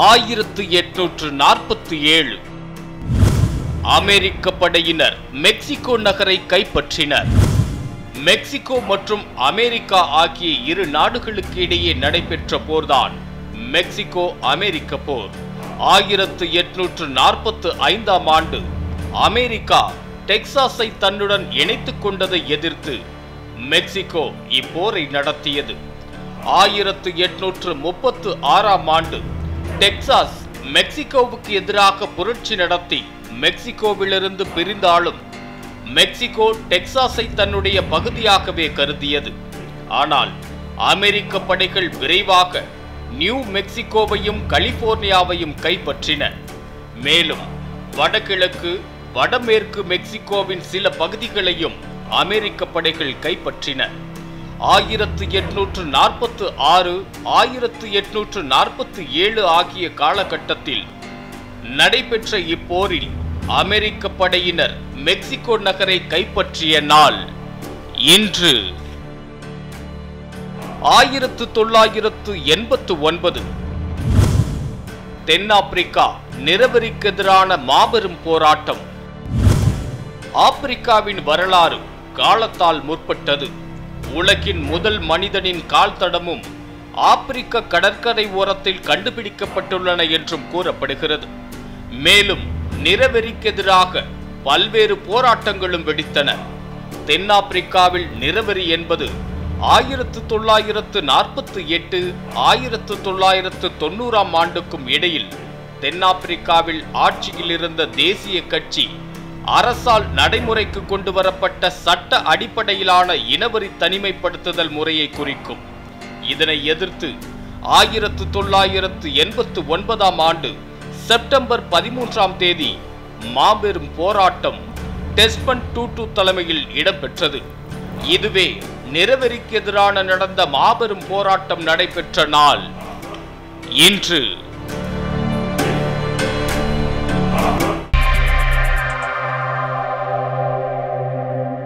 ஆயிரத்து எட்நூற்று நாற்பத்தி ஏழு அமெரிக்க படையினர் மெக்சிகோ நகரை கைப்பற்றினர் மெக்சிகோ மற்றும் அமெரிக்கா ஆகிய இரு நாடுகளுக்கு இடையே நடைபெற்ற போர்தான் மெக்சிகோ அமெரிக்க போர் ஆயிரத்து எட்நூற்று நாற்பத்து ஐந்தாம் ஆண்டு அமெரிக்கா டெக்சாஸை தன்னுடன் இணைத்துக் கொண்டதை எதிர்த்து மெக்சிகோ இப்போரை நடத்தியது ஆயிரத்து எட்நூற்று முப்பத்து ஆறாம் ஆண்டு டெக்சாஸ் மெக்சிகோவுக்கு எதிராக புரட்சி நடத்தி மெக்சிகோவிலிருந்து பிரிந்தாலும் மெக்சிகோ டெக்சாஸை தன்னுடைய பகுதியாகவே கருதியது ஆனால் அமெரிக்க படைகள் விரைவாக நியூ மெக்சிகோவையும் கலிபோர்னியாவையும் கைப்பற்றின மேலும் வடகிழக்கு வடமேற்கு மெக்சிகோவின் சில பகுதிகளையும் அமெரிக்க படைகள் கைப்பற்றின ஆயிரத்து எட்நூற்று நாற்பத்து ஆறு ஆயிரத்து எட்நூற்று நாற்பத்தி ஏழு ஆகிய காலகட்டத்தில் நடைபெற்ற இப்போரில் அமெரிக்க படையினர் மெக்சிகோ நகரை கைப்பற்றிய நாள் இன்று ஆயிரத்து தொள்ளாயிரத்து எண்பத்து ஒன்பது தென்னாப்பிரிக்கா நிறவரிக்கு எதிரான மாபெரும் போராட்டம் ஆப்பிரிக்காவின் வரலாறு காலத்தால் முற்பட்டது உலகின் முதல் மனிதனின் கால் தடமும் ஆப்பிரிக்க கடற்கரை ஓரத்தில் கண்டுபிடிக்கப்பட்டுள்ளன என்றும் கூறப்படுகிறது மேலும் நிறவெறிக்கு எதிராக பல்வேறு போராட்டங்களும் வெடித்தன தென்னாப்பிரிக்காவில் நிறவெறி என்பது ஆயிரத்து தொள்ளாயிரத்து நாற்பத்தி எட்டு ஆயிரத்து தொள்ளாயிரத்து தொண்ணூறாம் ஆண்டுக்கும் இடையில் தென்னாப்பிரிக்காவில் ஆட்சியில் இருந்த தேசிய கட்சி அரசால் நடைமுறைக்கு கொண்டு வரப்பட்ட சட்ட அடிப்படையிலான இனவரி தனிமைப்படுத்துதல் முறையை குறிக்கும் இதனை எதிர்த்து ஆயிரத்து தொள்ளாயிரத்து எண்பத்து ஒன்பதாம் ஆண்டு செப்டம்பர் பதிமூன்றாம் தேதி மாபெரும் போராட்டம் டெஸ்மன் டூட்டு தலைமையில் இடம்பெற்றது இதுவே நிறவெறிக்கு எதிரான நடந்த மாபெரும் போராட்டம் நடைபெற்ற நாள் இன்று